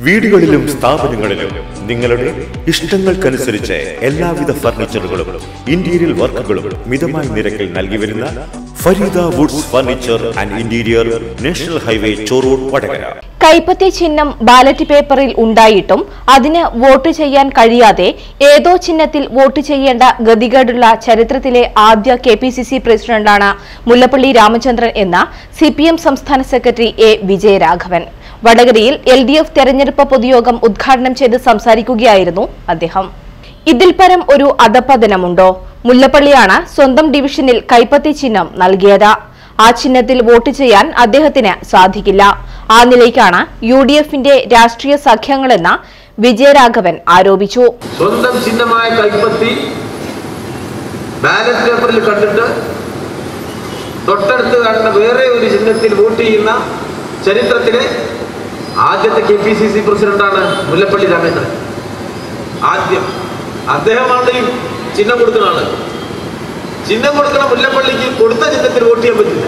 വീടുകളിലും സ്ഥാപനങ്ങളിലും നിങ്ങളുടെ ഇഷ്ടങ്ങൾക്കനുസരിച്ച് എല്ലാവിധ ഫർണിച്ചറുകളും ഇന്റീരിയർ വർക്കുകളും മിതമായ നിരക്കിൽ നൽകി വരുന്ന Fareeda woods furniture and interior national highway Chorur Vadakara കൈപ്പത്തി ചിഹ്നം ബാലറ്റ് പേപ്പറിൽ ഉണ്ടായിട്ടും അതിന് വോട്ട് ചെയ്യാൻ കഴിയാതെ ഏതോ ചിഹ്നത്തിൽ വോട്ട് ചെയ്യേണ്ട ഗതികേടുള്ള ചരിത്രത്തിലെ ആദ്യ കെ പി സി സി പ്രസിഡന്റാണ് മുല്ലപ്പള്ളി രാമചന്ദ്രൻ എന്ന സി പി എം സംസ്ഥാന സെക്രട്ടറി എ വിജയരാഘവൻ വടകരയിൽ എൽ ഡി എഫ് തെരഞ്ഞെടുപ്പ് പൊതുയോഗം ഉദ്ഘാടനം ചെയ്ത് സംസാരിക്കുകയായിരുന്നു അദ്ദേഹം ഇതിൽ പരം ഒരു അധപതനമുണ്ടോ മുല്ലപ്പള്ളിയാണ് സ്വന്തം ഡിവിഷനിൽ കൈപ്പത്തി ചിഹ്നം നൽകിയത് ആ ചിഹ്നത്തിൽ വോട്ട് ചെയ്യാൻ അദ്ദേഹത്തിന് സാധിക്കില്ല ആ നിലയ്ക്കാണ് യു ഡി എഫിന്റെ രാഷ്ട്രീയ സഖ്യങ്ങളെന്ന് വിജയരാഘവൻ ആരോപിച്ചു സ്വന്തം ചിഹ്നമായ കൈപ്പത്തി ബാലറ്റ് പേപ്പറിൽ കണ്ടിട്ട് തൊട്ടടുത്ത് കാണുന്ന വേറെ ഒരു ചിഹ്നത്തിൽ വോട്ട് ചെയ്യുന്ന ചരിത്രത്തിലെ ആദ്യത്തെ കെ പി സി സി പ്രസിഡന്റാണ് മുല്ലപ്പള്ളി രാമേന്ദ്രൻ ആദ്യം അദ്ദേഹമാണ് ഈ ചിഹ്നം കൊടുക്കുന്ന ആള് ചിഹ്നം കൊടുക്കുന്ന മുല്ലപ്പള്ളിക്ക് കൊടുത്ത ചിഹ്നത്തിൽ വോട്ട് ചെയ്യാൻ പറ്റില്ല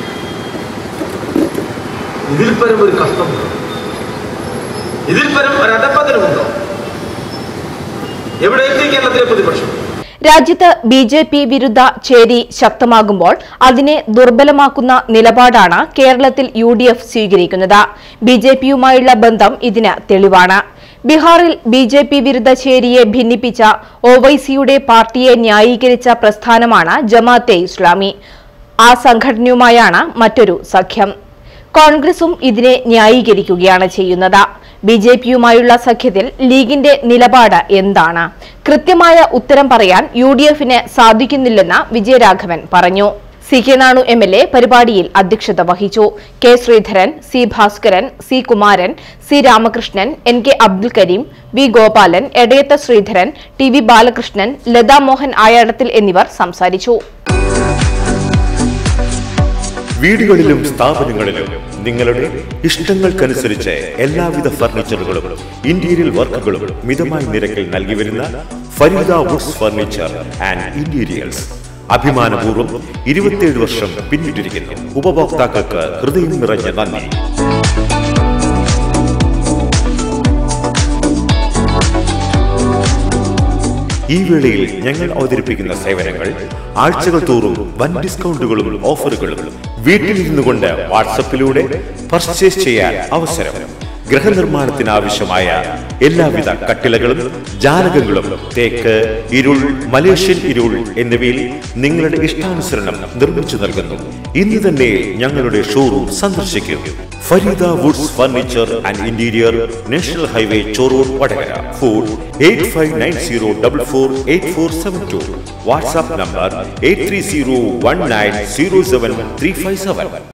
ഇതിൽ പരം ഒരു കഷ്ടമുണ്ടോ ഇതിൽ പരം ഒരു അധപ്പതനമുണ്ടോ എവിടെ എത്തി കേരളത്തിലെ പ്രതിപക്ഷം രാജ്യത്ത് ബി ജെ പി വിരുദ്ധ ചേരി ശക്തമാകുമ്പോൾ അതിനെ ദുർബലമാക്കുന്ന നിലപാടാണ് കേരളത്തിൽ യു ഡി എഫ് സ്വീകരിക്കുന്നത് ബി ജെ പിയുമായുള്ള ബന്ധം ഇതിന് തെളിവാണ് ബീഹാറിൽ ബി ജെ പി വിരുദ്ധ ചേരിയെ ഭിന്നിപ്പിച്ച ഒവൈസിയുടെ പാർട്ടിയെ ന്യായീകരിച്ച പ്രസ്ഥാനമാണ് ജമാഅത്തെ ഇസ്ലാമി ആ സംഘടനയുമായാണ് മറ്റൊരു സഖ്യം കോൺഗ്രസും ഇതിനെ ന്യായീകരിക്കുകയാണ് ചെയ്യുന്നത് ബി ജെ പിയുമായുള്ള സഖ്യത്തിൽ ലീഗിന്റെ നിലപാട് എന്താണ് കൃത്യമായ ഉത്തരം പറയാൻ യു ഡി എഫിന് സാധിക്കുന്നില്ലെന്ന് വിജയരാഘവൻ പറഞ്ഞു C K Nanu M L A പരിപാടിയിൽ അധ്യക്ഷത വഹിച്ചു K Sreedharan C Bhaskaran C Kumaran C Ramakrishnan N K Abdul Kareem V Gopalan Edayath Sreedharan T V Balakrishnan Latha Mohan Ayadathil എന്നിവർ സംസാരിച്ചു വീടുകളിലും സ്ഥാപനങ്ങളിലും നിങ്ങളുടെ ഇഷ്ടങ്ങൾക്കനുസരിച്ച് എല്ലാവിധ ഫർണിച്ചറുകളും ഇന്റീരിയർ വർക്കുകളും മിതമായ നിരക്കിൽ നൽകി വരുന്ന Fareeda woods furniture and interiors അഭിമാനപൂർവ്വം ഇരുപത്തിയേഴ് വർഷം പിന്നിട്ടിരിക്കുന്നു ഉപഭോക്താക്കൾക്ക് ഹൃദയം നിറഞ്ഞ നന്ദി ഈ വേളയിൽ ഞങ്ങൾ അവതരിപ്പിക്കുന്ന സേവനങ്ങൾ ആഴ്ചകൾ തോറും വൻ ഡിസ്കൗണ്ടുകളും ഓഫറുകളും വീട്ടിലിരുന്നു കൊണ്ട് വാട്സപ്പിലൂടെ പർച്ചേസ് ചെയ്യാൻ അവസരം ഗൃഹനിർമ്മാണത്തിന് ആവശ്യമായ എല്ലാവിധ കട്ടിലകളും ജാലകങ്ങളും തേക്ക് ഇരുൾ മലേഷ്യൻ ഇരുൾ എന്നിവയിൽ നിങ്ങളുടെ ഇഷ്ടാനുസരണം നിർമ്മിച്ചു നൽകുന്നു ഇന്ന് തന്നെ ഞങ്ങളുടെ ഷോറൂം സന്ദർശിക്കൂ Fareeda woods furniture and interior national highway Chorur Vadakara phone eight five nine zero double four eight four seven two WhatsApp number eight three zero one nine zero seven three five seven